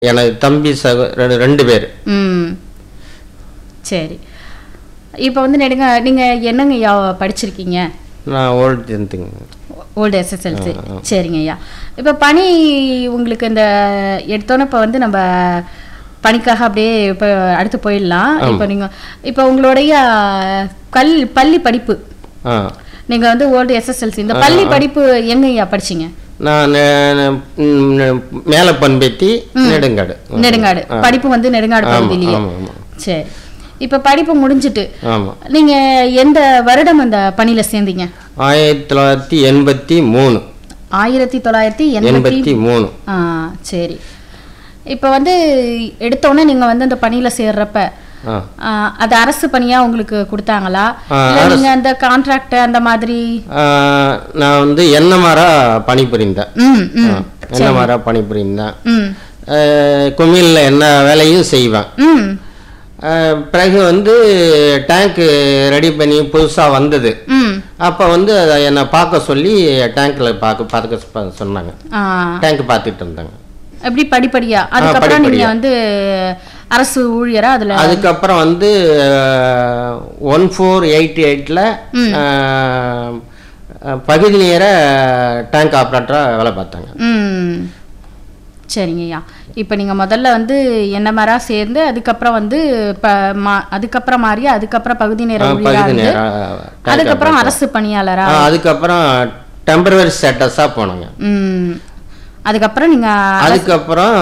எனக்கு தம்பி சகோ ரெண்டு ரெண்டு பேர் ம் சரி இப்போ வந்து நெடுங்க நீங்கள் என்னங்க ஐயா படிச்சிருக்கீங்க நான் ஓல்டு டென்த்துங்க ஓல்டு எஸ்எஸ்எல்சி சரிங்க ஐயா இப்போ பணி உங்களுக்கு இந்த எடுத்தோன்னே இப்போ வந்து நம்ம பணிக்காக அப்படியே இப்போ அடுத்து போயிடலாம் இப்போ நீங்கள் இப்போ உங்களுடைய கல் பள்ளி படிப்பு ஆ நீங்கள் வந்து ஓல்டு எஸ்எஸ்எல்சி இந்த பள்ளி படிப்பு எங்க ஐயா படிச்சீங்க நான் மேலே பண்பேத்தி நெடுங்காடு நெடுங்காடு படிப்பு வந்து நெடுங்காடு ஆமாம் பகுதியிலேயே ஆமாம் ஆமாம் சரி இப்போ படிப்பு முடிஞ்சிட்டு ஆமாம் நீங்க எந்த வருடம் அந்த பணியில சேர்ந்தீங்க ஆயிரத்தி தொள்ளாயிரத்தி எண்பத்தி மூணு ஆயிரத்தி தொள்ளாயிரத்தி எண்பத்தி எண்பத்தி மூணு ஆ சரி இப்போ வந்து எடுத்தோடனே நீங்க வந்து அந்த பணியில சேர்றப்ப ஆ ஆ, அது அரசு பணியா உங்களுக்கு கொடுத்தாங்களா ஆ, இல்ல நீங்க அந்த கான்ட்ராக்ட் அந்த மாதிரி ஆ, நான் வந்து எண்ணமாரா பணிபுரிந்தேன் ம் ம் எண்ணமாரா பணிபுரிந்தேன் ம் குமிழில் என்ன வேலையும் செய்வேன் ம் அஹ், பிறகு வந்து டேங்க்கு ரெடி பண்ணி புதுசாக வந்தது ம் அப்போ வந்து அதை என்னை பார்க்க சொல்லி டேங்க்கில் பார்க்க பார்க்க சொ- சொன்னாங்க ஆ டேங்க் பார்த்துட்டு இருந்தாங்க எப்படி படிப்படியா அதுக்கப்புறம் நீங்க வந்து அரசு ஊழியரா அதுல அதுக்கப்புறம் வந்து ஒன் ஃபோர் எயிட்டி எயிட்டில் பகுதி நேர டேங்க் ஆப்ரேட்டராக வேலை பார்த்தாங்க ம் சரிங்க ஐயா இப்போ நீங்கள் முதல்ல வந்து என்ன மாதிரா சேர்ந்து அதுக்கப்புறம் வந்து இப்போ மா அதுக்கப்புறம் மாறி அதுக்கப்புறம் பகுதி நேர ஊழியரா பகுதி இருந்து நேர அதுக்கப்புறம் அரசு பணியாளரா அதுக்கப்புறம் டெம்பரவரி ஸ்டேட்டஸாக போனாங்க ம் அதுக்கப்புறம் நீங்கள் அதுக்கப்புறம்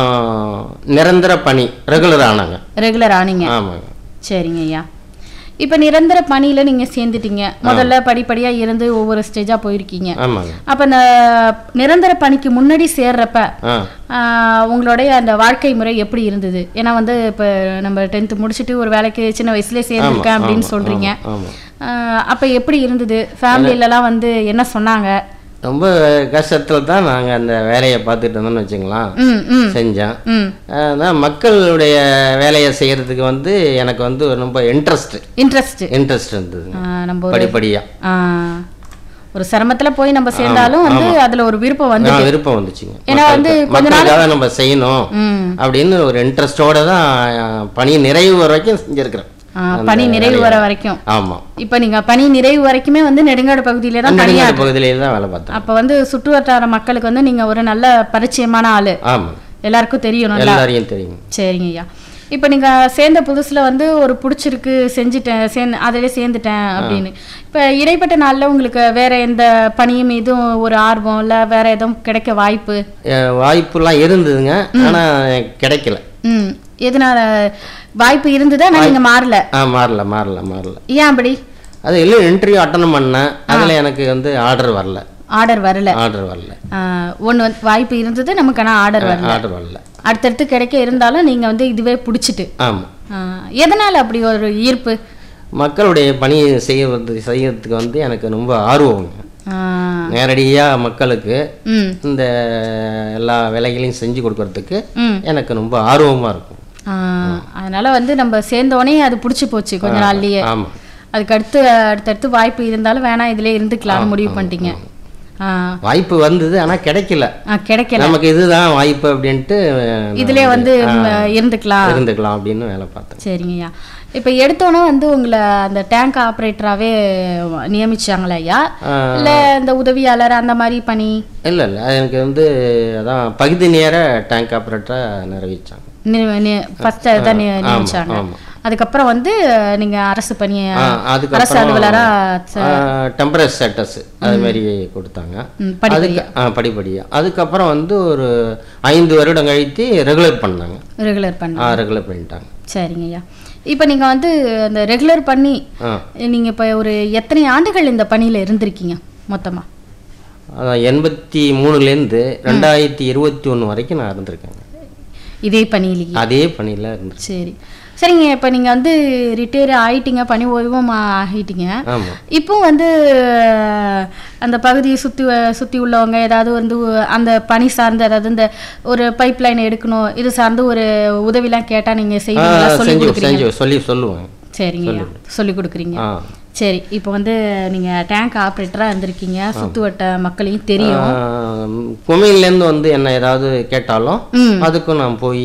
நிரந்தர பணி ரெகுலர் ஆனாங்க ரெகுலர் ஆனீங்க ஆமாங்க சரிங்க ஐயா இப்போ நிரந்தர பணியில் நீங்கள் சேர்ந்துட்டீங்க முதல்ல படிப்படியாக இருந்து ஒவ்வொரு ஸ்டேஜாக போயிருக்கீங்க ஆமாங்க அப்போ இந்த நிரந்தர பணிக்கு முன்னாடி சேர்றப்ப ஆ ஆஹ் உங்களுடைய அந்த வாழ்க்கை முறை எப்படி இருந்தது ஏன்னா வந்து இப்போ நம்ம டென்த்து முடிச்சுட்டு ஒரு வேலைக்கு சின்ன வயசுலேயே சேர்ந்துருக்கேன் அப்படின்னு சொல்கிறீங்க ஆமாம் அப்போ எப்படி இருந்தது ஃபேமிலிலலாம் வந்து என்ன சொன்னாங்க ரொம்ப கஷ்டத்தில் தான் நாங்கள் அந்த வேலையை பார்த்துட்டு இருந்தோம்னு வச்சுங்களேன் ம் ம் செஞ்சேன் ம் அதான் மக்களுடைய வேலையை செய்யறதுக்கு வந்து எனக்கு வந்து ரொம்ப இன்ட்ரெஸ்ட் இன்ட்ரெஸ்ட் இன்ட்ரெஸ்ட் இருந்தது நம்ம ஒரு படிப்படியாக ஆஹ் ஒரு சிரமத்தில் போய் நம்ம சேர்ந்தாலும் வந்து அதில் ஒரு விருப்பம் வந்து நான் விருப்பம் வந்துச்சுங்க ஏன்னா வந்து மக்களுக்கு- மக்களுக்காக நம்ம செய்யணும் ம் அப்படின்னு ஒரு இன்ட்ரெஸ்டோட தான் பணி நிறைவு வரைக்கும் செஞ்சிருக்கிறேன் ஆஹ் பணி நிறைவு வர வரைக்கும் ஆமாம் இப்போ நீங்கள் பணி நிறைவு வரைக்குமே வந்து நெடுங்காடு பகுதியிலே தான் தனியாக நெடுங்காடு பகுதியிலே தான் வேலை பார்த்தேன் அப்போ வந்து சுற்று வட்டார மக்களுக்கு வந்து நீங்கள் ஒரு நல்ல பரிச்சயமான ஆள் ஆமாம் எல்லாருக்கும் தெரியணும் எல்லாரையும் தெரியும் சரிங்க ஐயா இப்போ நீங்கள் சேர்ந்த புதுசில் வந்து ஒரு பிடிச்சிருக்கு செஞ்சுட்டேன் சேர்ந்து அதிலே சேர்ந்துட்டேன் அப்படின்னு இப்போ இடைப்பட்ட நாளில் உங்களுக்கு வேற எந்த பணியும் மீதும் ஒரு ஆர்வம் இல்லை வேற எதுவும் கிடைக்க வாய்ப்பு அஹ் வாய்ப்புலாம் இருந்ததுங்க ஆனால் கிடைக்கல ம் எதனால வாய்ப்பு இருந்தது ஆனால் நீங்கள் மாறல ஆ மாறல மாறல மாறல ஏன் அப்படி அது இல்லை இன்டர்வியூ அட்டன் பண்ணேன் அதில் எனக்கு வந்து ஆர்டர் வரல ஆர்டர் வரல ஆர்டர் வரல ஒன்று வந்து வாய்ப்பு இருந்தது நமக்கு ஆனால் ஆர்டர் வரல ஆர்டர் வரல அடுத்தடுத்து கிடைக்க இருந்தாலும் நீங்கள் வந்து இதுவே பிடிச்சிட்டு ஆமாம் ஆ, எதனால அப்படி ஒரு ஈர்ப்பு மக்களுடைய பணி செய்யறது செய்யறதுக்கு வந்து எனக்கு ரொம்ப ஆர்வம் ஆ, நேரடியாக மக்களுக்கு ம் இந்த எல்லா வேலைகளையும் செஞ்சு கொடுக்கறதுக்கு ம் எனக்கு ரொம்ப ஆர்வமாக இருக்கும் ஆ, அதனால வந்து நம்ம சேர்ந்தோடனே அது பிடிச்சி போச்சு கொஞ்ச நாள்லயே ஆமாம் அதுக்கு அடுத்து அடுத்தடுத்து வாய்ப்பு இருந்தாலும் வேணாம் இதுல இருந்துக்கலாம்னு முடிவு பண்ணிட்டீங்க ஆ வாய்ப்பு வந்தது ஆனால் கிடைக்கல ஆ, கிடைக்கல நமக்கு இதுதான் வாய்ப்பு அப்படின்ட்டு நான் இதுலயே வந்து ம், இருந்துக்கலாம் இருந்துக்கலாம் அப்படின்னு வேலை பார்த்தேன் சரிங்கய்யா இப்போ எடுத்தோன்னே வந்து உங்களை அந்த டேங்க் ஆப்ரேட்டராகவே நியமிச்சாங்களா ஐயா இல்ல இந்த உதவியாளர் அந்த மாதிரி பணி இல்லை இல்லை எனக்கு வந்து அதான் பகுதி நேர டேங்க் ஆப்ரேட்டராக நிறைவேச்சாங்க ஃபர்ஸ்ட் தான் நி- நியமிச்சாங்க ஆமாம் அதுக்கப்புறம் வந்து நீங்க அரசு பணியை ஆ, அரசு அலுவலரா அதுக்கப்புறம் டெம்பரரி ஸ்டேட்டஸ் அது மாதிரி கொடுத்தாங்க ம், படிப்படியா. அதுக்கு ஆ படிப்படியாக அதுக்கப்புறம் வந்து ஒரு ஐந்து வருடம் கழித்து ரெகுலர் பண்ணாங்க ரெகுலர் பண்ண ஆ ரெகுலர் பண்ணிட்டாங்க சரிங்க ஐயா இப்போ நீங்க வந்து அந்த ரெகுலர் பண்ணி ஆ நீங்க இப்போ ஒரு எத்தனை ஆண்டுகள் இந்த பணியில இருந்திருக்கீங்க மொத்தமா அதான் எண்பத்தி மூணுலேருந்து ரெண்டாயிரத்தி இருபத்தி ஒன்று வரைக்கும் நான் இருந்திருக்கேங்க இதே பணியிலேயே அதே பணியில் இருந்திருக்கேன் சரி சரிங்க இப்போ நீங்க வந்து ரிட்டையர் ஆயிட்டீங்க பணி ஓய்வும் ஆகிட்டீங்க ஆமாம் இப்போ வந்து அந்த பகுதியை சுற்றி சுற்றி உள்ளவங்க ஏதாவது வந்து அந்த பணி சார்ந்த அதாவது இந்த ஒரு பைப் லைன் எடுக்கணும் இது சார்ந்து ஒரு உதவிலாம் கேட்டால் நீங்கள் செய்வீங்களா சொல்லி செஞ்சு கொடுக்குறீங்க செஞ்சு சொல்லி சொல்லுவேன் சரிங்க சொல்லி கொடுக்குறீங்க ஆ சரி இப்போ வந்து நீங்க டேங்க் ஆப்ரேட்டரா இருந்திருக்கீங்க சுத்துவட்ட மக்களையும் தெரியும் குமையிலேருந்து வந்து என்ன ஏதாவது கேட்டாலும் ம் அதுக்கும் நான் போய்